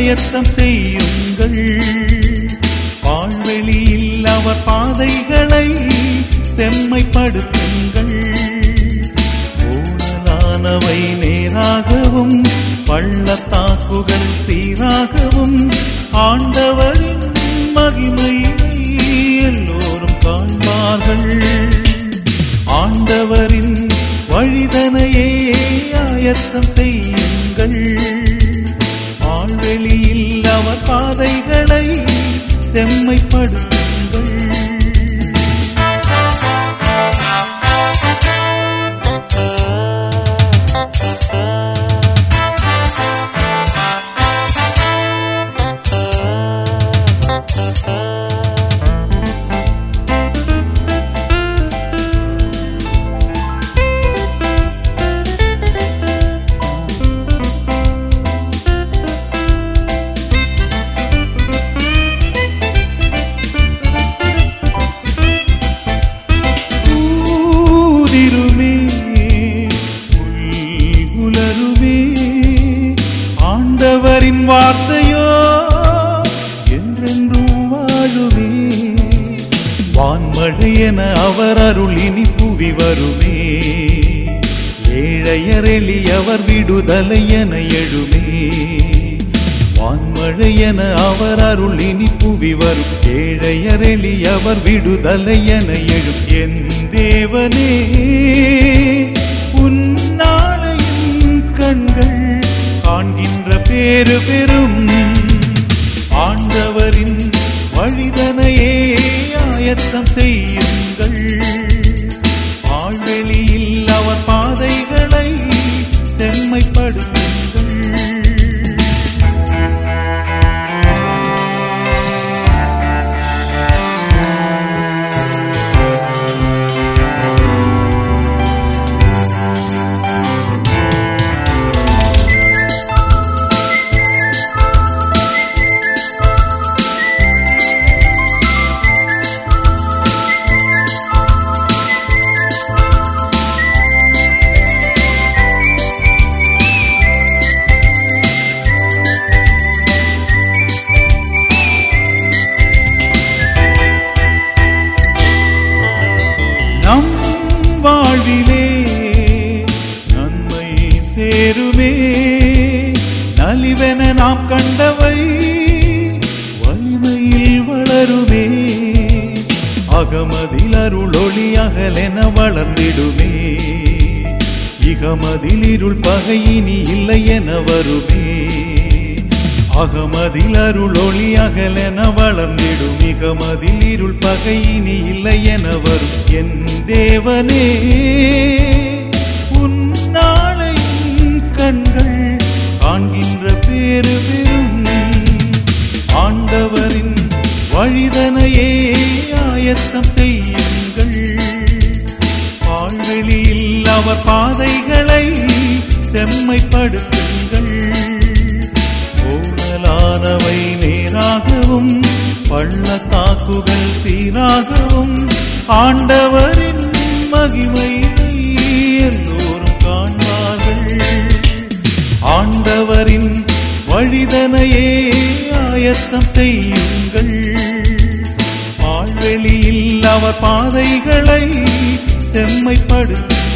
ஆயத்தம் செய்யுங்கள் பால்வெளியில் அவர் பாதைகளை செம்மைப்படுத்துங்கள் ஊழலானவை நேராகவும் பள்ளத்தாக்குகள் சீராகவும் ஆண்டவரின் மகிமையை எல்லோரும் காண்பார்கள் ஆண்டவரின் வழிதனையே ஆயத்தம் செய்யுங்கள் ஆழ்வெளியில் அவர் பாதைகளை செம்மைப்படுத்துங்கள் ஊதிருமே உலருமே ஆண்டவரின் வார்த்தையோ என்றென்றும் வாழுமே வான்மழை என அவர் அருள் இனி புவி வருமே ஏழையர் எளியவர் விடுதலை என எழுமே வான்மழை என அவர் அருள் இனி புவி வரும் ஏழையர் எளியவர் விடுதலை என எழும் என் தேவனே உன்னாளையின் கண்கள் காண்கின்ற பேரு பெரும் ஆண்டவரின் வழிதனையே ஆயத்தம் செய்யுங்கள் ஆழ்வெளியில் அவர் பாதைகளை செம்மைப்படுத்துங்கள் நம் வாழ்விலே நன்மை சேருமே நலிவென நாம் கண்டவை வலிமையில் வளருமே அகமதில் அருளொளி அகலென வளர்ந்திடுமே இகமதில் இருள் பகையினி இல்லை என வருமே அகமதில் அருளொளி அகலென வளர்ந்திடும் மிகமதில் இருள் பகையினி இல்லை என வரும் என் தேவனே உன்னாளையின் கண்கள் காண்கின்ற பேரு பெரும் ஆண்டவரின் வழிதனையே ஆயத்தம் செய்யுங்கள் பால்வெளியில் அவர் பாதைகளை செம்மைப்படுத்துங்கள் ஊழலானவை நேராகவும் பள்ளத்தாக்குகள் சீராகவும் ஆண்டவரின் மகிமையை எல்லோரும் காண்பார்கள் ஆண்டவரின் வழிதனையே ஆயத்தம் செய்யுங்கள் ஆழ்வெளியில் அவர் பாதைகளை செம்மைப்படுத்துங்கள்